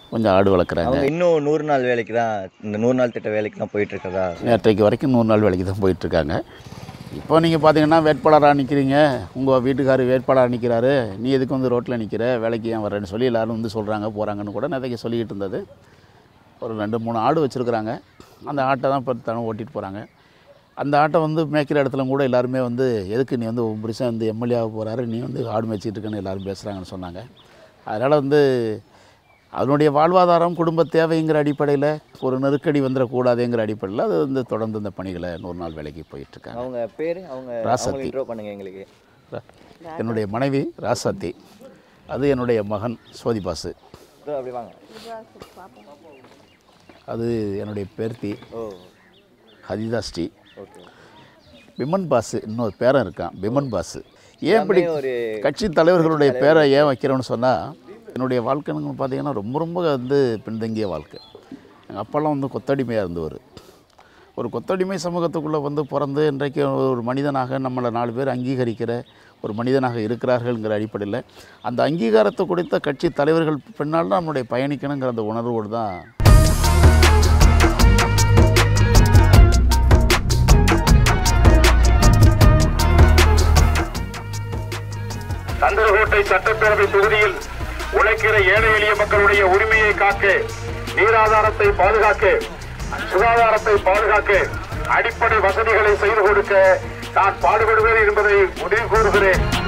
கொஞ்சம் ஆடு வளர்க்குறாங்க அவங்க இன்னும் நூறு நாள் வேலைக்கு தான் இந்த நூறு நாள் திட்ட வேலைக்கு தான் போயிட்டு இருக்கதா நேற்றைக்கு வரைக்கும் நூறு நாள் வேலைக்கு தான் போயிட்டுருக்காங்க இப்போ நீங்கள் பார்த்தீங்கன்னா வேட்பாளராக நிற்கிறீங்க உங்கள் வீட்டுக்காரர் வேட்பாளராக நிற்கிறாரு நீ எதுக்கு வந்து ரோட்டில் நிற்கிற வேலைக்கு ஏன் வரேன்னு சொல்லி எல்லோரும் வந்து சொல்கிறாங்க போகிறாங்கன்னு கூட நேற்றைக்கு சொல்லிக்கிட்டு இருந்தது ஒரு ரெண்டு மூணு ஆடு வச்சுருக்குறாங்க அந்த ஆட்டை தான் இப்போ தனம் ஓட்டிகிட்டு போகிறாங்க அந்த ஆட்டை வந்து மேய்க்கிற இடத்துல கூட எல்லாருமே வந்து எதுக்கு நீ வந்து புருஷன் வந்து எம்எல்ஏ ஆக போகிறாரு நீ வந்து ஆடு மேய்ச்சிட்டு இருக்கன்னு எல்லாரும் பேசுகிறாங்கன்னு சொன்னாங்க அதனால் வந்து அதனுடைய வாழ்வாதாரம் குடும்ப தேவைங்கிற அடிப்படையில் ஒரு நெருக்கடி வந்துடக்கூடாதுங்கிற அடிப்படையில் அது வந்து தொடர்ந்து இந்த பணிகளை நூறு நாள் வேலைக்கு போயிட்டுருக்காங்க அவங்க பேர் அவங்க ராசாத்தி. அவங்க இன்ட்ரோ பண்ணுங்க எங்களுக்கு என்னுடைய மனைவி ராசாத்தி அது என்னுடைய மகன் சோதிபாசு இதோ அப்படி வாங்க அது என்னுடைய பேர்த்தி ஓ ஹதிதாஸ்ரீ ஓகே பிமன் பாசு இன்னொரு பேரன் இருக்கான் பிமன் பாசு ஏன் இப்படி ஒரு கட்சி தலைவர்களுடைய பேரை ஏன் வைக்கிறோன்னு சொன்னால் என்னுடைய வாழ்க்கைன்னு பார்த்தீங்கன்னா ரொம்ப ரொம்ப வந்து பின்தங்கிய வாழ்க்கை எங்கள் அப்பாலாம் வந்து கொத்தடிமையாக இருந்தவர் ஒரு கொத்தடிமை சமூகத்துக்குள்ளே வந்து பிறந்து இன்றைக்கு ஒரு மனிதனாக நம்மளை நாலு பேர் அங்கீகரிக்கிற ஒரு மனிதனாக இருக்கிறார்கள்ங்கிற அடிப்படையில் அந்த அங்கீகாரத்தை கொடுத்த கட்சி தலைவர்கள் பின்னால் தான் நம்மளுடைய பயணிக்கணுங்கிற அந்த உணர்வோடு தான் சந்திரகோட்டை சட்டப்பேரவை தொகுதியில் உழைக்கிற ஏழை எளிய மக்களுடைய உரிமையை காக்க நீராதாரத்தை பாதுகாக்க சுகாதாரத்தை பாதுகாக்க அடிப்படை வசதிகளை செய்து கொடுக்க நான் பாடுபடுவேன் என்பதை முடிவு கூறுகிறேன்